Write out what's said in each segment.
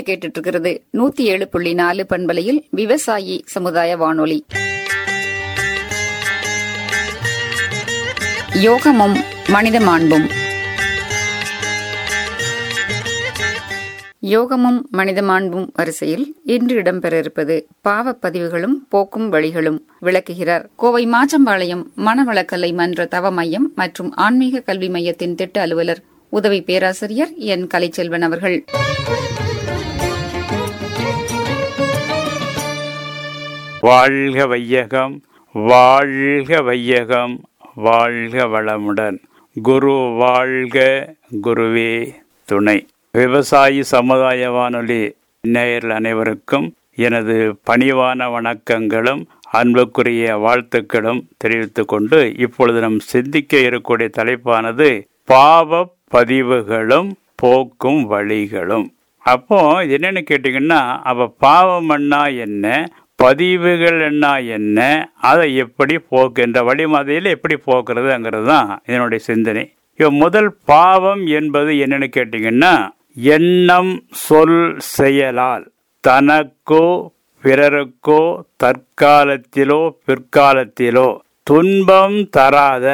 கேட்டுட்டு இருக்கிறது நூத்தி ஏழு புள்ளி நாலு பண்பலையில் விவசாயி சமுதாய வானொலி யோகமும் மனித மாண்பும் யோகமும் மனித மாண்பும் வரிசையில் இன்று இடம்பெற இருப்பது பாவப்பதிவுகளும் போக்கும் வழிகளும் விளக்குகிறார் கோவை மாச்சம்பாளையம் மனவளக்கலை மன்ற தவ மையம் மற்றும் ஆன்மீக கல்வி மையத்தின் திட்ட அலுவலர் உதவி பேராசிரியர் என் கலைச்செல்வன் அவர்கள் வாழ்க வையகம் வாழ்க வையகம் வாழ்க வளமுடன் குரு வாழ்க குருவே துணை விவசாயி சமுதாய வானொலி நேயர்கள் அனைவருக்கும் எனது பணிவான வணக்கங்களும் அன்புக்குரிய வாழ்த்துக்களும் தெரிவித்துக் கொண்டு இப்பொழுது நம் சிந்திக்க இருக்கக்கூடிய தலைப்பானது பாவ பதிவுகளும் போக்கும் வழிகளும் அப்போ இது என்னன்னு கேட்டீங்கன்னா அப்ப பாவம்னா என்ன பதிவுகள் என்ன என்ன அதை எப்படி போக்குன்ற வழிமதையில் எப்படி போக்குறதுங்கிறது தான் இதனுடைய சிந்தனை இப்போ முதல் பாவம் என்பது என்னன்னு கேட்டீங்கன்னா எண்ணம் சொல் செயலால் தனக்கோ பிறருக்கோ தற்காலத்திலோ பிற்காலத்திலோ துன்பம் தராத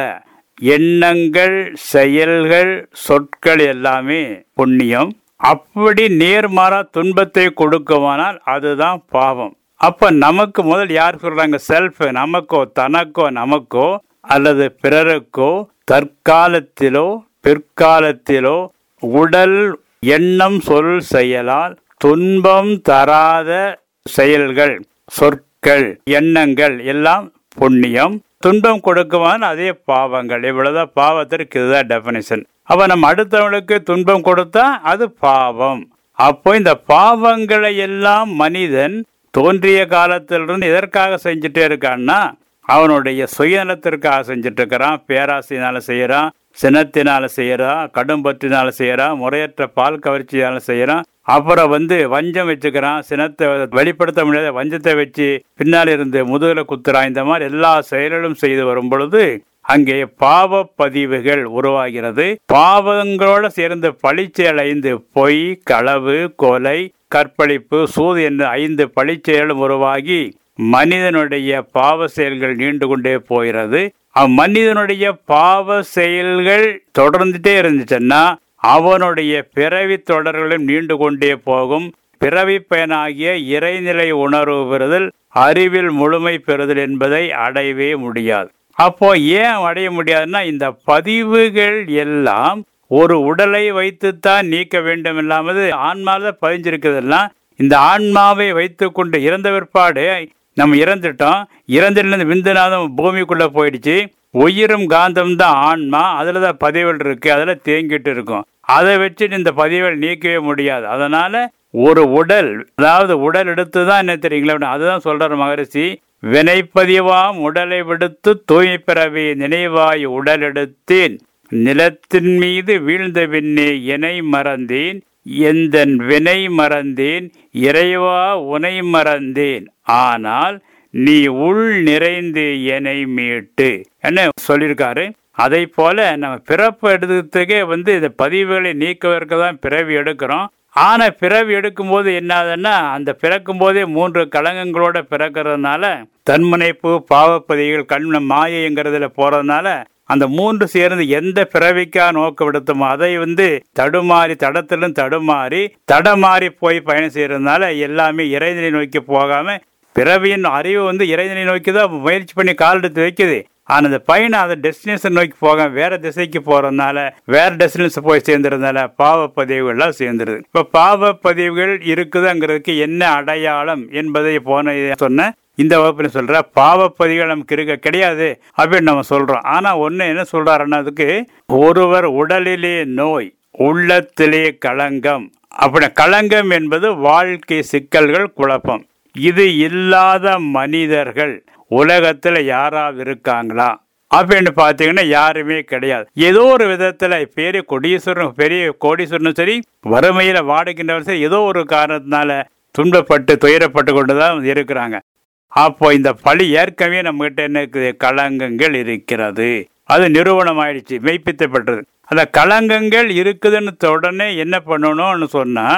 எண்ணங்கள் செயல்கள் சொற்கள் எல்லாமே புண்ணியம் அப்படி நேர்மாறா துன்பத்தை கொடுக்குமானால் அதுதான் பாவம் அப்ப நமக்கு முதல் யார் சொல்றாங்க செல்ஃப் நமக்கோ தனக்கோ நமக்கோ அல்லது பிறருக்கோ தற்காலத்திலோ பிற்காலத்திலோ உடல் எண்ணம் சொல் செயலால் துன்பம் தராத செயல்கள் சொற்கள் எண்ணங்கள் எல்லாம் புண்ணியம் துன்பம் கொடுக்குமான் அதே பாவங்கள் இவ்வளவுதான் பாவத்திற்கு இதுதான் டெபினிஷன் அப்ப நம்ம அடுத்தவங்களுக்கு துன்பம் கொடுத்தா அது பாவம் அப்போ இந்த பாவங்களை எல்லாம் மனிதன் தோன்றிய காலத்திலிருந்து எதற்காக செஞ்சுட்டே இருக்கான்னா அவனுடைய சுயநலத்திற்காக செஞ்சுட்டு இருக்கிறான் பேராசையினால செய்யறான் சினத்தினால செய்யறான் கடும் பற்றினால செய்யறான் முறையற்ற பால் கவர்ச்சியால செய்யறான் அப்புறம் வந்து வஞ்சம் வச்சுக்கிறான் சினத்தை வெளிப்படுத்த முடியாத வஞ்சத்தை வச்சு பின்னால் இருந்து முதுகுல குத்துறான் இந்த மாதிரி எல்லா செயல்களும் செய்து வரும் பொழுது அங்கே பாவ பதிவுகள் உருவாகிறது பாவங்களோட சேர்ந்து பழிச்செயல் ஐந்து பொய் களவு கொலை கற்பழிப்பு சூது என்ற ஐந்து பழிச்செயலும் உருவாகி மனிதனுடைய பாவ செயல்கள் நீண்டு கொண்டே போகிறது அம்மனிதனுடைய பாவ செயல்கள் தொடர்ந்துட்டே இருந்துச்சுன்னா அவனுடைய பிறவி தொடர்களும் நீண்டு கொண்டே போகும் பிறவி பயனாகிய இறைநிலை உணர்வு பெறுதல் அறிவில் முழுமை பெறுதல் என்பதை அடையவே முடியாது அப்போ ஏன் அடைய முடியாதுன்னா இந்த பதிவுகள் எல்லாம் ஒரு உடலை வைத்துத்தான் நீக்க வேண்டும் இல்லாமல் ஆன்மாவில் பதிஞ்சிருக்கிறதெல்லாம் இந்த ஆன்மாவை வைத்துக்கொண்டு இறந்த பிற்பாடு நம்ம இறந்துட்டோம் இறந்திலிருந்து விந்துநாதம் பூமிக்குள்ள போயிடுச்சு உயிரும் காந்தம் தான் ஆன்மா அதுல தான் பதிவுகள் இருக்கு அதுல தேங்கிட்டு இருக்கும் அதை வச்சுட்டு இந்த பதிவுகள் நீக்கவே முடியாது அதனால ஒரு உடல் அதாவது உடல் எடுத்து தான் என்ன தெரியுங்களா அதுதான் சொல்றாரு மகரிஷி வினைப்பதிவாம் உடலை விடுத்து தூய்மை பெறவே நினைவாய் உடல் எடுத்தேன் நிலத்தின் மீது வீழ்ந்த பின்னே இணை மறந்தேன் எந்தன் வினை மறந்தேன் இறைவா உனை மறந்தேன் ஆனால் நீ உள் நிறைந்து என்னை மீட்டு என்ன சொல்லியிருக்காரு அதை போல நம்ம பிறப்பு எடுக்கிறதுக்கே வந்து இந்த பதிவுகளை நீக்குவதற்கு தான் பிறவி எடுக்கிறோம் ஆனா பிறவி எடுக்கும் போது என்னதுன்னா அந்த பிறக்கும் போதே மூன்று கலங்கங்களோட பிறக்கிறதுனால தன்முனைப்பு பாவப்பதிகள் கண் மாயங்கிறதுல போறதுனால அந்த மூன்று சேர்ந்து எந்த பிறவிக்கா நோக்க விடுத்தோமோ அதை வந்து தடுமாறி தடத்திலும் தடுமாறி தடமாறி போய் பயணம் செய்யறதுனால எல்லாமே இறைநிலை நோக்கி போகாம பிறவியின் அறிவு வந்து இறைநிலை நோக்கி தான் முயற்சி பண்ணி கால் எடுத்து வைக்குது ஆனா அந்த பயணம் அந்த டெஸ்டினேஷன் நோக்கி போக வேற திசைக்கு போறதுனால வேற டெஸ்டினேஷன் போய் சேர்ந்துறதுனால பாவ பதிவுகள்லாம் சேர்ந்துருது இப்ப பாவ பதிவுகள் இருக்குதுங்கிறதுக்கு என்ன அடையாளம் என்பதை போன சொன்ன இந்த வகுப்பில் சொல்ற பாவப்பதிகள் நமக்கு இருக்க கிடையாது அப்படின்னு நம்ம சொல்றோம் ஆனா ஒண்ணு என்ன சொல்றாருன்னா அதுக்கு ஒருவர் உடலிலே நோய் உள்ளத்திலே களங்கம் அப்படி களங்கம் என்பது வாழ்க்கை சிக்கல்கள் குழப்பம் இது இல்லாத மனிதர்கள் உலகத்துல யாராவது இருக்காங்களா அப்படின்னு பாத்தீங்கன்னா யாருமே கிடையாது ஏதோ ஒரு விதத்துல பெரிய கொடீஸ்வரன் பெரிய கோடீஸ்வரனும் சரி வறுமையில வாடுகின்றவர் சரி ஏதோ ஒரு காரணத்தினால துன்பப்பட்டு துயரப்பட்டு கொண்டுதான் இருக்கிறாங்க அப்போ இந்த பழி ஏற்கனவே நம்ம கிட்ட என்ன இருக்குது களங்கங்கள் இருக்கிறது அது நிறுவனம் ஆயிடுச்சு மெய்ப்பித்தப்பட்டது அந்த களங்கங்கள் இருக்குதுன்னு உடனே என்ன பண்ணணும்னு சொன்னா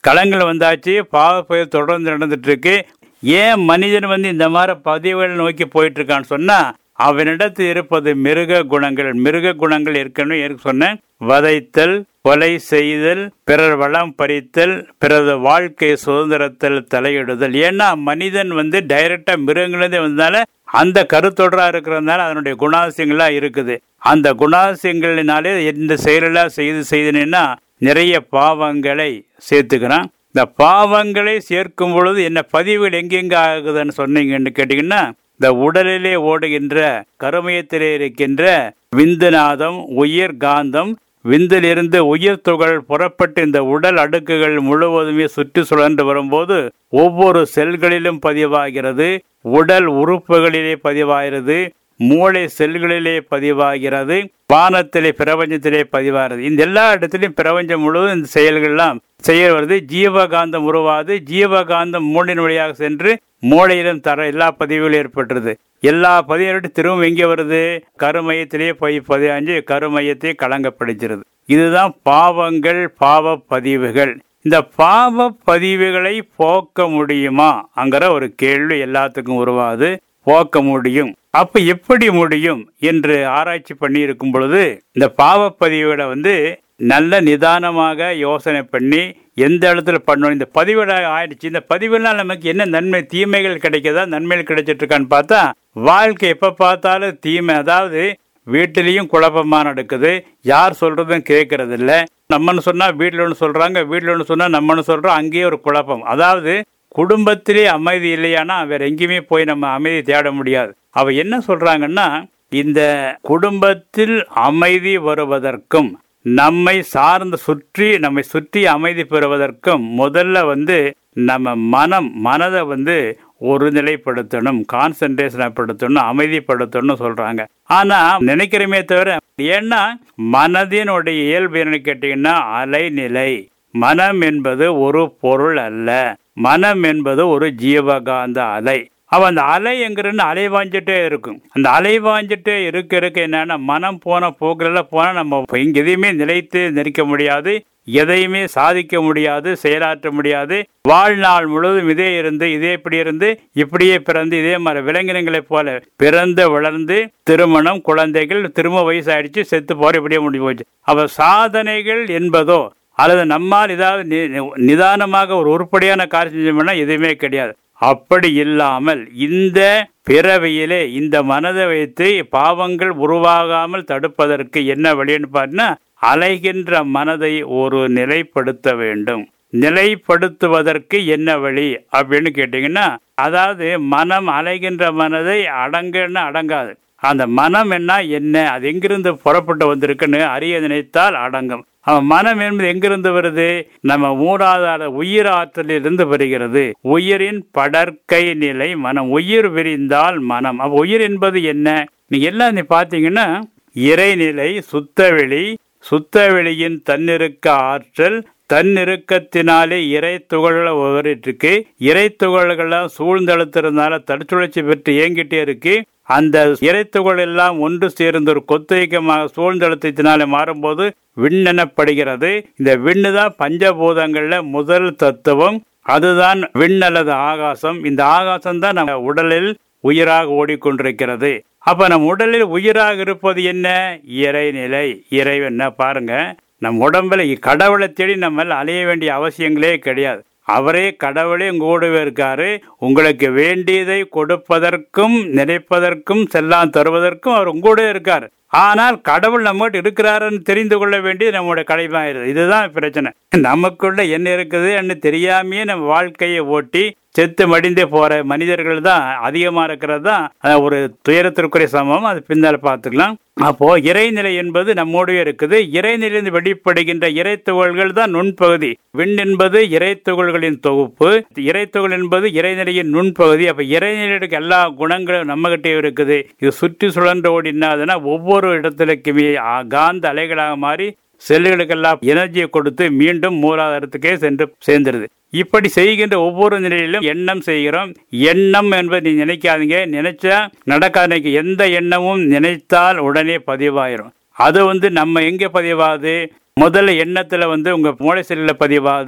களங்கள் வந்தாச்சு பாவ புயல் தொடர்ந்து நடந்துட்டு இருக்கு ஏன் மனிதன் வந்து இந்த மாதிரி பதிவுகள் நோக்கி போயிட்டு இருக்கான்னு சொன்னா அவனிடத்தில் இருப்பது மிருக குணங்கள் மிருக குணங்கள் ஏற்கனவே ஏற்க சொன்னேன் வதைத்தல் கொலை செய்தல் பிறர் வளம் பறித்தல் பிறகு வாழ்க்கை சுதந்திரத்தில் தலையிடுதல் ஏன்னா மனிதன் வந்து டைரக்டா மிருகங்களே வந்தால அந்த கருத்தொடரா இருக்கிறதுனால அதனுடைய குணாசியங்களா இருக்குது அந்த குணாசியங்களினாலே எந்த செயலெல்லாம் செய்து செய்தனா நிறைய பாவங்களை சேர்த்துக்கிறான் இந்த பாவங்களை சேர்க்கும் பொழுது என்ன பதிவுகள் எங்கெங்க ஆகுதுன்னு சொன்னீங்கன்னு கேட்டீங்கன்னா இந்த உடலிலே ஓடுகின்ற கருமயத்திலே இருக்கின்ற விந்துநாதம் உயிர் காந்தம் விந்திலிருந்து உயிர் துகள் புறப்பட்டு இந்த உடல் அடுக்குகள் முழுவதுமே சுற்றி சுழன்று வரும்போது ஒவ்வொரு செல்களிலும் பதிவாகிறது உடல் உறுப்புகளிலே பதிவாகிறது மூளை செல்களிலே பதிவாகிறது வானத்திலே பிரபஞ்சத்திலே பதிவாகிறது இந்த எல்லா இடத்திலையும் பிரபஞ்சம் முழுவதும் இந்த செயல்கள்லாம் செய்ய வருது ஜீவகாந்தம் உருவாது ஜீவகாந்தம் மூளையின் வழியாக சென்று மூளையிலும் தர எல்லா பதிவுகளும் ஏற்பட்டுருது எல்லா பதிவுகளும் திரும்ப எங்கே வருது கருமையத்திலே போய் பதிவாஞ்சு கருமையத்தை கலங்கப்படுகிறது இதுதான் பாவங்கள் பாவ பதிவுகள் இந்த பாவ பதிவுகளை போக்க முடியுமா அங்கிற ஒரு கேள்வி எல்லாத்துக்கும் உருவாது போக்க முடியும் அப்ப எப்படி முடியும் என்று ஆராய்ச்சி பண்ணி இருக்கும் பொழுது இந்த பாவப்பதிவுகளை வந்து நல்ல நிதானமாக யோசனை பண்ணி எந்த இடத்துல பண்ணணும் இந்த பதிவிட ஆயிடுச்சு இந்த பதிவுலாம் நமக்கு என்ன நன்மை தீமைகள் கிடைக்குதா நன்மைகள் கிடைச்சிட்டு இருக்கான்னு பார்த்தா வாழ்க்கை எப்ப பார்த்தாலும் தீமை அதாவது வீட்டிலையும் குழப்பமா நடக்குது யார் சொல்றதும் கேட்கறது இல்ல நம்மன்னு சொன்னா வீட்டுல ஒன்று சொல்றாங்க வீட்டுல ஒன்று சொன்னா நம்மன்னு சொல்றோம் அங்கேயே ஒரு குழப்பம் அதாவது குடும்பத்திலே அமைதி இல்லையானா வேற எங்கேயுமே போய் நம்ம அமைதி தேட முடியாது அவ என்ன சொல்றாங்கன்னா இந்த குடும்பத்தில் அமைதி வருவதற்கும் நம்மை சார்ந்து சுற்றி நம்மை சுற்றி அமைதி பெறுவதற்கும் முதல்ல வந்து நம்ம மனம் மனதை வந்து ஒரு நிலைப்படுத்தணும் கான்சென்ட்ரேஷன் படுத்தணும் அமைதிப்படுத்தணும் சொல்றாங்க ஆனா நினைக்கிறமே தவிர ஏன்னா மனதினுடைய இயல்பு என்ன கேட்டீங்கன்னா அலைநிலை மனம் என்பது ஒரு பொருள் அல்ல மனம் என்பது ஒரு ஜீவகாந்த அலை அவ அந்த அலை எங்கிறன்னு அலைவாஞ்சிட்டே இருக்கும் அந்த அலைவாஞ்சிட்டே இருக்க இருக்க என்னன்னா மனம் போன போக்குல போனா நம்ம இங்க எதையுமே நிலைத்து நிற்க முடியாது எதையுமே சாதிக்க முடியாது செயலாற்ற முடியாது வாழ்நாள் முழுவதும் இதே இருந்து இதே இப்படி இருந்து இப்படியே பிறந்து இதே மாதிரி விலங்கினங்களைப் போல பிறந்து வளர்ந்து திருமணம் குழந்தைகள் திரும்ப வயசாயிடுச்சு செத்து போற இப்படியே முடிஞ்சு போச்சு அவ சாதனைகள் என்பதோ அல்லது நம்மால் ஏதாவது நிதானமாக ஒரு உருப்படியான காரியம் செஞ்சோம்னா எதுவுமே கிடையாது அப்படி இல்லாமல் இந்த பிறவியிலே இந்த மனதை வைத்து பாவங்கள் உருவாகாமல் தடுப்பதற்கு என்ன வழின்னு பார்த்தா அலைகின்ற மனதை ஒரு நிலைப்படுத்த வேண்டும் நிலைப்படுத்துவதற்கு என்ன வழி அப்படின்னு கேட்டீங்கன்னா அதாவது மனம் அலைகின்ற மனதை அடங்குன்னு அடங்காது அந்த மனம் என்ன என்ன அது எங்கிருந்து புறப்பட்டு வந்திருக்குன்னு அறிய நினைத்தால் அடங்கும் அவன் மனம் என்பது எங்கிருந்து வருது நம்ம மூலாதார உயிர் ஆற்றலிலிருந்து வருகிறது உயிரின் படற்கை நிலை மனம் உயிர் விரிந்தால் மனம் அப்ப உயிர் என்பது என்ன நீங்க எல்லாம் நீ பாத்தீங்கன்னா இறைநிலை சுத்தவெளி சுத்தவெளியின் தன்னிருக்க ஆற்றல் தன்னிருக்கத்தினாலே இறை துகள்களை உதறிட்டு இறை துகள்கள்லாம் சூழ்ந்தெழுத்திருந்தால தடுச்சுழற்சி பெற்று இயங்கிட்டே இருக்கு அந்த இறைத்துகள் எல்லாம் ஒன்று சேர்ந்து ஒரு கொத்தயக்கமாக சூழ்ந்தெழுத்தினாலே மாறும்போது விண்ணெனப்படுகிறது இந்த விண்ணு தான் பஞ்சபூதங்கள்ல முதல் தத்துவம் அதுதான் விண் அல்லது ஆகாசம் இந்த ஆகாசம் தான் நம்ம உடலில் உயிராக ஓடிக்கொண்டிருக்கிறது அப்ப நம் உடலில் உயிராக இருப்பது என்ன இறைநிலை இறைவன் பாருங்க நம் உடம்புல கடவுளை தேடி நம்ம அலைய வேண்டிய அவசியங்களே கிடையாது அவரே கடவுளே கூடவே இருக்காரு உங்களுக்கு வேண்டியதை கொடுப்பதற்கும் நினைப்பதற்கும் செல்லாம் தருவதற்கும் அவர் உங்களோட இருக்காரு ஆனால் கடவுள் நம்மகிட்ட இருக்கிறாருன்னு தெரிந்து கொள்ள வேண்டியது நம்மளுடைய கடமையாயிருது இதுதான் பிரச்சனை நமக்குள்ள என்ன இருக்குது தெரியாமையே நம்ம வாழ்க்கையை ஓட்டி செத்து மடிந்தே போற மனிதர்கள் தான் அதிகமா இருக்கிறது தான் ஒரு துயரத்திற்குரிய சமம் அது பின்னால் பார்த்துக்கலாம் அப்போ இறைநிலை என்பது நம்மோடவே இருக்குது இறைநிலையிலிருந்து வெளிப்படுகின்ற இறைத்துகள்கள் தான் நுண்பகுதி விண் என்பது இறைத்துகள்களின் தொகுப்பு இறைத்துகள் என்பது இறைநிலையின் நுண்பகுதி அப்ப இறைநிலைக்கு எல்லா குணங்களும் நம்ம கிட்டே இருக்குது இது சுற்றி சுழன்று ஓடினாதுன்னா ஒவ்வொரு இடத்துலக்குமே காந்த அலைகளாக மாறி செல்லுகளுக்கெல்லாம் எனர்ஜியை கொடுத்து மீண்டும் மூலாதாரத்துக்கே சென்று சேர்ந்துருது இப்படி செய்கின்ற ஒவ்வொரு நிலையிலும் எண்ணம் செய்கிறோம் எண்ணம் என்பது நீ நினைக்காதீங்க நினைச்சா நடக்காதீங்க எந்த எண்ணமும் நினைத்தால் உடனே பதிவாயிரும் அது வந்து நம்ம எங்க பதிவாகுது முதல்ல எண்ணத்துல வந்து உங்க மூளை செல்லில் பதிவாகுது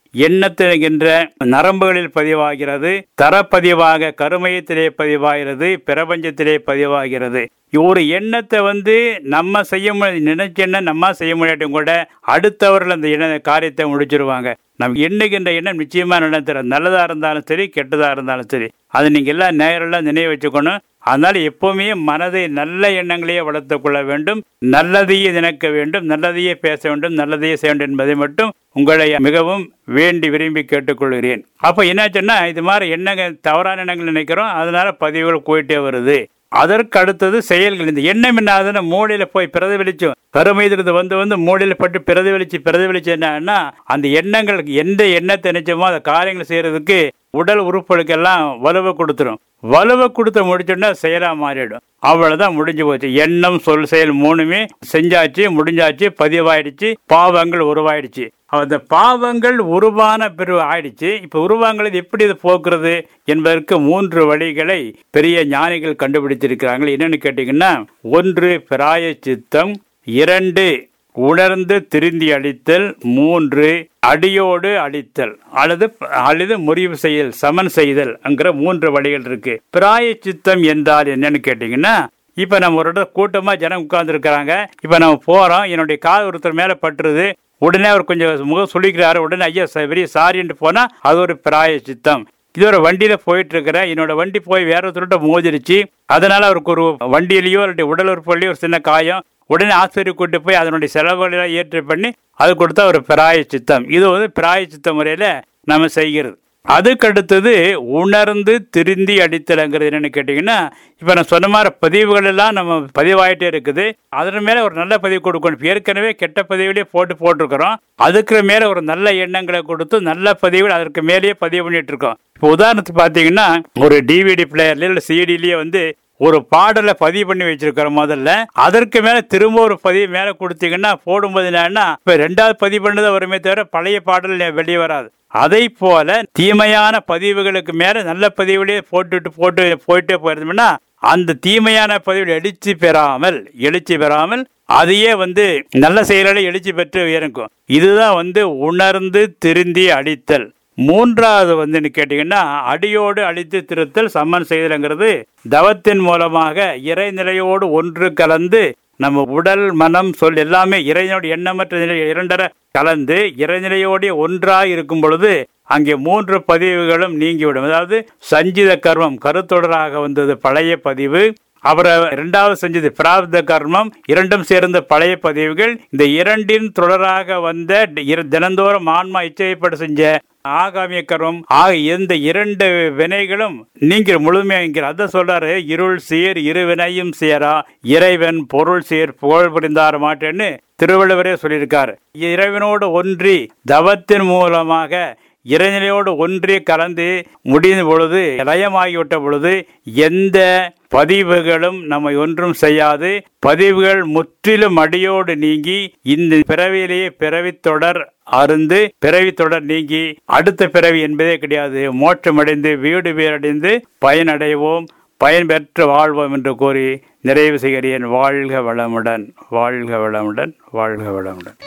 எண்ணத்திற்கின்ற நரம்புகளில் பதிவாகிறது தரப்பதிவாக கருமையத்திலே பதிவாகிறது பிரபஞ்சத்திலே பதிவாகிறது ஒரு எண்ணத்தை வந்து நம்ம செய்ய நினைச்சென்ன நம்ம செய்ய முடியாட்டும் கூட அடுத்தவர்கள் அந்த எண்ண காரியத்தை முடிச்சிருவாங்க நம்ம எண்ணுகின்ற எண்ணம் நிச்சயமா நடத்துற நல்லதா இருந்தாலும் சரி கெட்டதா இருந்தாலும் சரி அது நீங்க எல்லாம் நேரெல்லாம் நினைவு வச்சுக்கணும் அதனால எப்பவுமே மனதை நல்ல எண்ணங்களையே வளர்த்துக் கொள்ள வேண்டும் நல்லதையே நினைக்க வேண்டும் நல்லதையே பேச வேண்டும் நல்லதையே செய்ய வேண்டும் என்பதை மட்டும் உங்களை மிகவும் வேண்டி விரும்பி கேட்டுக்கொள்கிறேன் அப்ப என்னாச்சுன்னா இது மாதிரி எண்ணங்கள் தவறான எண்ணங்கள் நினைக்கிறோம் அதனால பதிவுகள் போயிட்டே வருது அதற்கு அடுத்தது செயல்கள் இந்த எண்ணம் என்னாதுன்னு மூளையில போய் பிரதிபலிச்சும் கருமைதிலிருந்து வந்து வந்து மூளையில பட்டு பிரதிபலிச்சு பிரதிபலிச்சு என்னன்னா அந்த எண்ணங்களுக்கு எந்த எண்ணத்தை நினைச்சோமோ அந்த காரியங்களை செய்யறதுக்கு உடல் உறுப்புகளுக்கெல்லாம் வலுவை கொடுத்துரும் வலுவை கொடுத்து முடிச்சோன்னா செயலா மாறிடும் அவ்வளவுதான் முடிஞ்சு போச்சு எண்ணம் சொல் செயல் மூணுமே செஞ்சாச்சு முடிஞ்சாச்சு பதிவாயிடுச்சு பாவங்கள் உருவாயிடுச்சு அந்த பாவங்கள் உருவான பிறகு ஆயிடுச்சு இப்ப உருவாங்களது எப்படி இது போக்குறது என்பதற்கு மூன்று வழிகளை பெரிய ஞானிகள் கண்டுபிடித்திருக்கிறாங்க என்னன்னு கேட்டீங்கன்னா ஒன்று பிராய சித்தம் இரண்டு உணர்ந்து திருந்தி அளித்தல் மூன்று அடியோடு அழித்தல் அல்லது அல்லது முறிவு செய்யல் சமன் செய்தல் அங்கிற மூன்று வழிகள் இருக்கு பிராய சித்தம் என்றால் என்னன்னு கேட்டீங்கன்னா இப்ப நம்ம ஒரு இடத்துல கூட்டமா ஜனம் உட்கார்ந்து இருக்கிறாங்க இப்ப நம்ம போறோம் என்னுடைய கால் ஒருத்தர் மேல பட்டுருது உடனே அவர் கொஞ்சம் முகம் சொல்லிக்கிறாரு உடனே ஐயா பெரிய சாரின்ட்டு போனா அது ஒரு பிராய சித்தம் இது ஒரு வண்டியில போயிட்டு இருக்கிறேன் என்னோட வண்டி போய் வேற ஒருத்தர்கிட்ட மோதிருச்சு அதனால அவருக்கு ஒரு வண்டியிலயோ இல்லாட்டி உடல் உறுப்புலையோ ஒரு சின்ன காயம் உடனே ஆஸ்பத்திரி கூட்டு போய் அதனுடைய செலவுகளை ஏற்று பண்ணி அது கொடுத்தா ஒரு பிராய சித்தம் இது வந்து பிராய சித்த முறையில நம்ம செய்கிறது அதுக்கு அடுத்தது உணர்ந்து திருந்தி அடித்தலங்கிறது என்னன்னு கேட்டீங்கன்னா இப்ப நான் சொன்ன மாதிரி பதிவுகள் எல்லாம் நம்ம பதிவாயிட்டே இருக்குது அதன் மேல ஒரு நல்ல பதிவு கொடுக்கணும் ஏற்கனவே கெட்ட பதிவுலயே போட்டு போட்டிருக்கிறோம் அதுக்கு மேல ஒரு நல்ல எண்ணங்களை கொடுத்து நல்ல பதிவுகள் அதற்கு மேலேயே பதிவு பண்ணிட்டு இருக்கோம் இப்போ உதாரணத்துக்கு பாத்தீங்கன்னா ஒரு டிவிடி பிளேயர்ல இல்ல சிடிலயே வந்து ஒரு பாடலை பதிவு பண்ணி வச்சிருக்கிறோம் முதல்ல அதற்கு மேல திரும்ப ஒரு பதிவு மேல கொடுத்தீங்கன்னா போடும்போது என்னன்னா இப்ப ரெண்டாவது பதிவு பண்ணதை வருமே தவிர பழைய பாடல் வெளியே வராது அதை போல தீமையான பதிவுகளுக்கு மேல நல்ல பதிவுகளே போட்டுட்டு போட்டு போயிட்டே போயிருந்தோம்னா அந்த தீமையான பதிவுகள் எழுச்சி பெறாமல் எழுச்சி பெறாமல் அதையே வந்து நல்ல செயல்களை எழுச்சி பெற்று இறங்கும் இதுதான் வந்து உணர்ந்து திருந்தி அடித்தல் மூன்றாவது வந்து கேட்டீங்கன்னா அடியோடு அழித்து திருத்தல் சம்மன் செய்தல்ங்கிறது தவத்தின் மூலமாக இறைநிலையோடு ஒன்று கலந்து நம்ம உடல் மனம் சொல் எல்லாமே இறைவனோட எண்ணமற்ற நிலை இரண்டரை கலந்து இறைநிலையோடு ஒன்றாக இருக்கும் பொழுது அங்கே மூன்று பதிவுகளும் நீங்கிவிடும் அதாவது சஞ்சித கர்மம் கருத்தொடராக வந்தது பழைய பதிவு அப்புறம் இரண்டாவது செஞ்சது பிராப்த கர்மம் இரண்டும் சேர்ந்த பழைய பதிவுகள் இந்த இரண்டின் தொடராக வந்த தினந்தோறும் ஆன்மா இச்சைப்பட செஞ்ச ஆகாமிய கர்மம் ஆக இந்த இரண்டு வினைகளும் நீங்கிற முழுமையாங்கிற அத சொல்றாரு இருள் சீர் இரு வினையும் சேரா இறைவன் பொருள் சீர் புகழ் புரிந்தார் மாட்டேன்னு திருவள்ளுவரே சொல்லியிருக்காரு இறைவனோடு ஒன்றி தவத்தின் மூலமாக இறைநிலையோடு ஒன்றி கலந்து முடிந்த பொழுது லயமாகிவிட்ட பொழுது எந்த பதிவுகளும் நம்மை ஒன்றும் செய்யாது பதிவுகள் முற்றிலும் அடியோடு நீங்கி இந்த பிறவியிலேயே பிறவி தொடர் அருந்து பிறவி தொடர் நீங்கி அடுத்த பிறவி என்பதே கிடையாது மோட்சமடைந்து வீடு வீரடைந்து பயனடைவோம் பயன் பெற்று வாழ்வோம் என்று கூறி நிறைவு செய்கிறேன் வாழ்க வளமுடன் வாழ்க வளமுடன் வாழ்க வளமுடன்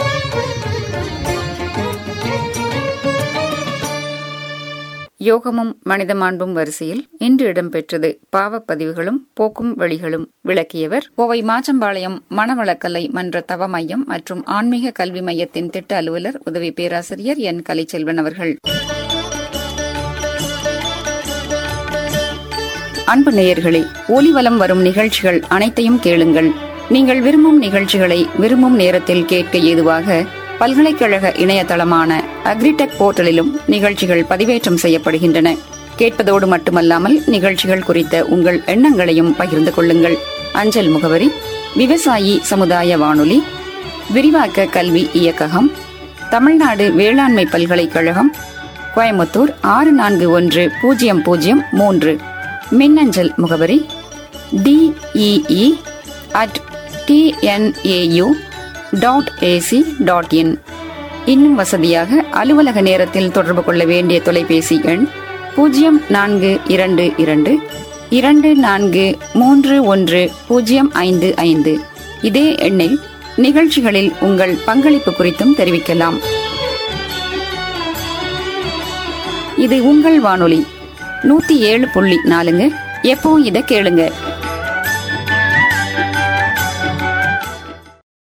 யோகமும் மனித மாண்பும் வரிசையில் இன்று இடம்பெற்றது பாவப்பதிவுகளும் போக்கும் வழிகளும் விளக்கியவர் கோவை மாச்சம்பாளையம் மணவளக்கலை மன்ற தவ மையம் மற்றும் ஆன்மீக கல்வி மையத்தின் திட்ட அலுவலர் உதவி பேராசிரியர் என் கலைச்செல்வன் அவர்கள் அன்பு நேயர்களே ஒலிவலம் வரும் நிகழ்ச்சிகள் அனைத்தையும் கேளுங்கள் நீங்கள் விரும்பும் நிகழ்ச்சிகளை விரும்பும் நேரத்தில் கேட்க ஏதுவாக பல்கலைக்கழக இணையதளமான அக்ரிடெக் போர்ட்டலிலும் நிகழ்ச்சிகள் பதிவேற்றம் செய்யப்படுகின்றன கேட்பதோடு மட்டுமல்லாமல் நிகழ்ச்சிகள் குறித்த உங்கள் எண்ணங்களையும் பகிர்ந்து கொள்ளுங்கள் அஞ்சல் முகவரி விவசாயி சமுதாய வானொலி விரிவாக்க கல்வி இயக்ககம் தமிழ்நாடு வேளாண்மை பல்கலைக்கழகம் கோயம்புத்தூர் ஆறு நான்கு ஒன்று பூஜ்ஜியம் பூஜ்ஜியம் மூன்று மின்னஞ்சல் முகவரி D E E at T N A U dot A C dot in இன்னும் வசதியாக அலுவலக நேரத்தில் தொடர்பு கொள்ள வேண்டிய தொலைபேசி எண் பூஜ்ஜியம் நான்கு இரண்டு இரண்டு இரண்டு நான்கு மூன்று ஒன்று பூஜ்ஜியம் ஐந்து ஐந்து இதே எண்ணில் நிகழ்ச்சிகளில் உங்கள் பங்களிப்பு குறித்தும் தெரிவிக்கலாம் இது உங்கள் வானொலி நூத்தி ஏழு புள்ளி நாலுங்க எப்போ இதை கேளுங்க